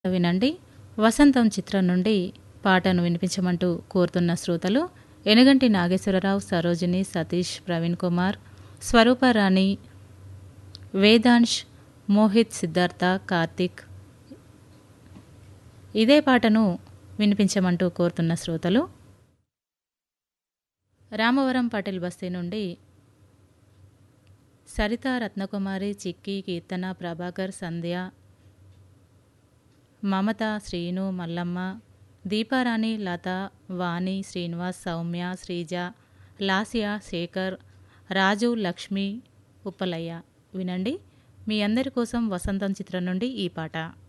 వినండి వసంతం చిత్రం నుండి పాటను వినిపించమంటూ కోరుతున్న శ్రోతలు ఎనగంటి నాగేశ్వరరావు సరోజిని సతీష్ ప్రవీణ్ కుమార్ స్వరూపరాణి వేదాంశ్ మోహిత్ సిద్ధార్థ కార్తిక్ ఇదే పాటను వినిపించమంటూ కోరుతున్న శ్రోతలు రామవరం పటేల్ బస్తీ నుండి సరిత రత్నకుమారి చిక్కి కీర్తన ప్రభాకర్ సంధ్య మమత శ్రీను మల్లమ్మ దీపారాణి లత వాణి శ్రీనివాస్ సౌమ్య శ్రీజ లాస్య శేఖర్ రాజు లక్ష్మి ఉప్పలయ్య వినండి మీ అందరి కోసం వసంతం చిత్రం నుండి ఈ పాట